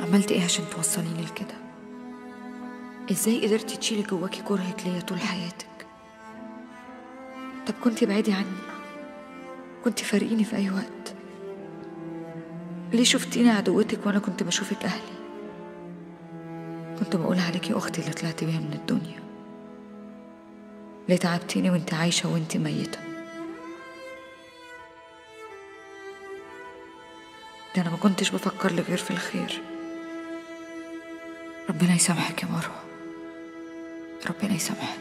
عملت ايه عشان توصليني لكده ازاي قدرتي تشيلي جواكي كرهك ليا طول حياتك طب كنتي بعيدي عني كنتي فارقيني في اي وقت ليه شفتيني عدوتك وانا كنت بشوفك اهلي كنت بقول عليكي اختي اللي طلعت بيها من الدنيا ليه تعبتيني وانت عايشه وانت ميته ده انا ما كنتش بفكر لك غير في الخير ربنا يسامحك يا مروه ربنا يسامحك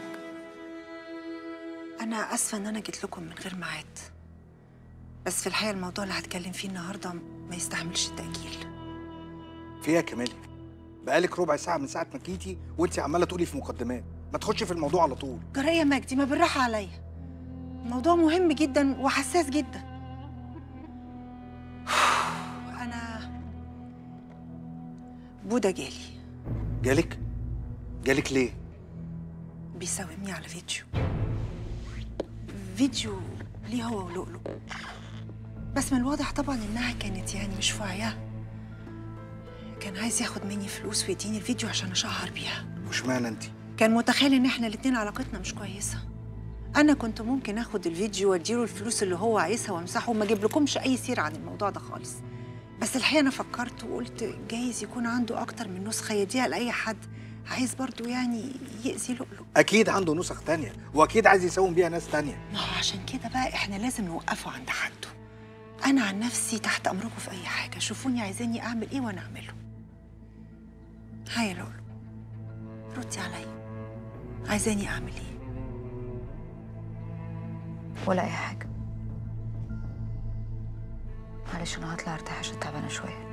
انا اسفه ان انا جيت لكم من غير ميعاد بس في الحقيقه الموضوع اللي هتكلم فيه النهارده ما يستحملش التاجيل فيها كمالي بقالك ربع ساعه من ساعه ما جيتي وانت عماله تقولي في مقدمات ما تخشي في الموضوع على طول جرايه مجدي ما بالراحه عليا الموضوع مهم جدا وحساس جدا انا بودا جالي جالك جالك ليه بيساومني على فيديو فيديو ليه هو ولؤلؤ بس من الواضح طبعا انها كانت يعني مش في وعيها كان عايز ياخد مني فلوس ويديني الفيديو عشان اشهر بيها مش معنى انت كان متخيل ان احنا الاتنين علاقتنا مش كويسه انا كنت ممكن اخد الفيديو واديله الفلوس اللي هو عايزها وامسحه وما اجيب لكمش اي سيره عن الموضوع ده خالص بس الحقيقه انا فكرت وقلت جايز يكون عنده اكتر من نسخه يديها لاي حد عايز برضو يعني يأذي لؤلؤ اكيد عنده نسخ تانية واكيد عايز يساوم بيها ناس تانية ما هو عشان كده بقى احنا لازم نوقفه عند حده انا عن نفسي تحت امركم في اي حاجه شوفوني عايزيني اعمل ايه وانا اعمله هيا يا لولو ردي عليا عايزاني اعمل ايه ولا اي حاجه معلش انا هطلع ارتاح عشان تعبانه شويه